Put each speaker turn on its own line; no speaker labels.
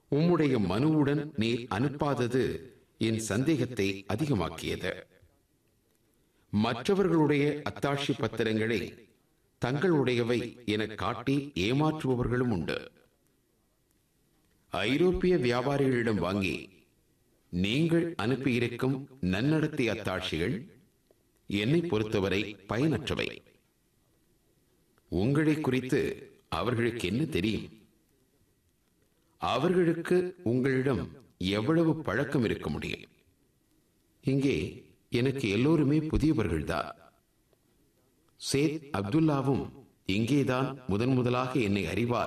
உம்முடைய மனுவுடன் நீர் அனுப்பாதது என் சந்தேகத்தை அதிகமாக்கியது மற்றவர்களுடைய அத்தாட்சி பத்திரங்களை தங்களுடையவை என காட்டி ஏமாற்றுபவர்களும் உண்டு ஐரோப்பிய வியாபாரிகளிடம் வாங்கி நீங்கள் அனுப்பியிருக்கும் நன்னடத்தை அத்தாட்சிகள் என்னை பொறுத்தவரை பயனற்றவை உங்களை குறித்து அவர்களுக்கு என்ன தெரியும் அவர்களுக்கு உங்களிடம் எவ்வளவு பழக்கம் இருக்க முடியும் இங்கே எனக்கு எல்லோருமே புதியவர்கள்தான் சேத் அப்துல்லாவும் இங்கேதான் முதன் முதலாக என்னை அறிவார்